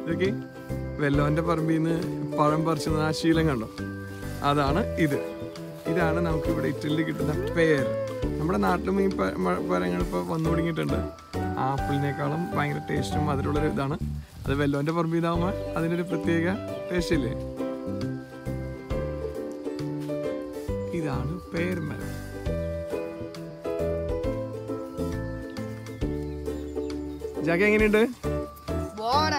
ഇതൊക്കെ വെല്ലോന്റെ പറമ്പിൽ നിന്ന് പഴം പറിച്ചത് ആ ശീലം കണ്ടോ അതാണ് ഇത് ഇതാണ് നമുക്ക് ഇവിടെ ഇറ്റലിയിൽ കിട്ടുന്ന പേർ നമ്മുടെ നാട്ടിലും ഈ പ- മ- പഴങ്ങൾ ഇപ്പോൾ വന്നു തുടങ്ങിയിട്ടുണ്ട് ആപ്പിളിനേക്കാളും ഭയങ്കര ടേസ്റ്റും അതിലുള്ളൊരു ഇതാണ് അത് വെല്ലോന്റെ പറമ്പിൽ നിന്നാകുമ്പോൾ അതിനൊരു പ്രത്യേക ടേസ്റ്റ് ഇല്ലേ ഇതാണ് പേർമരം ജാക്ക എങ്ങനെയുണ്ട് Buona.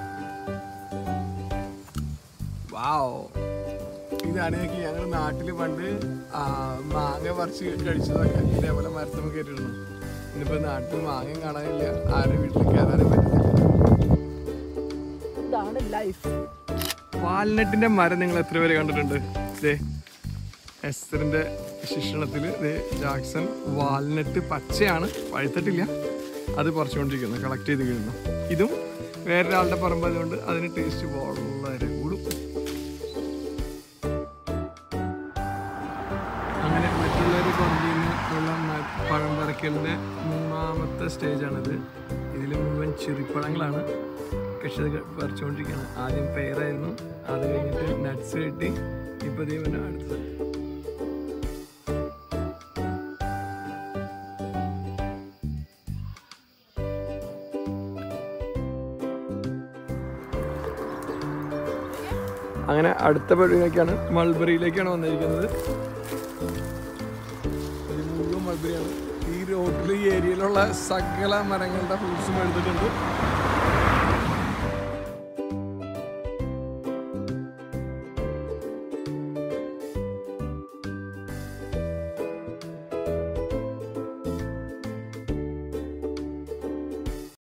വാവ് ഇതാണ് എനിക്ക് ഞങ്ങൾ നാട്ടിൽ പണ്ട് ആ, മാങ്ങ പറിച്ച് കഴിച്ചതൊക്കെ ഇതേപോലെ മരത്തുമ്പോൾ കയറ്റിയിരുന്നു ഇന്നിപ്പോ നാട്ടിൽ മാങ്ങയും കാണാനില്ല ആരുടെ വീട്ടിൽ കയറാനും പറ്റുന്നില്ല ഇതാണ് ലൈഫ് വാൽനട്ടിന്റെ മരം നിങ്ങൾ എത്ര പേര് കണ്ടിട്ടുണ്ട് ദേ എസ്തറിന്റെ ശിക്ഷണത്തിൽ ദേ ജാക്സൺ വാൽനട്ട് പച്ചയാണ് പഴുത്തിട്ടില്ല അത് പറിച്ചുകൊണ്ടിരിക്കുന്നു കളക്ട് ചെയ്ത് കഴിയുന്നു ഇതും വേറൊരാളുടെ പറമ്പ് അതുകൊണ്ട് അതിന് ടേസ്റ്റ് വളരെ കൂടും അങ്ങനെ മറ്റുള്ളവർ പറമ്പിൽ നിന്ന് ഉള്ള മ- പഴം പറിക്കലിൻ്റെ മൂന്നാമത്തെ സ്റ്റേജാണിത് ഇതിൽ മുഴുവൻ ചെറിപ്പഴങ്ങളാണ് കൃഷി പറിച്ചുകൊണ്ടിരിക്കുകയാണ് ആദ്യം പെയറായിരുന്നു അത് കഴിഞ്ഞിട്ട് നട്ട്സ് കിട്ടി ഇപ്പോൾ ദൈവന അടുത്തത് അങ്ങനെ അടുത്ത പരിപാടിയിലേക്കാണ് മൾബറിയിലേക്കാണ് വന്നിരിക്കുന്നത് ഇത് മുഴുവൻ മൾബറിയാണ് ഈ റോഡിൽ ഈ ഏരിയയിലുള്ള സകല മരങ്ങളുടെ ഫ്രൂട്ട്സും എടുത്തിട്ടുണ്ട്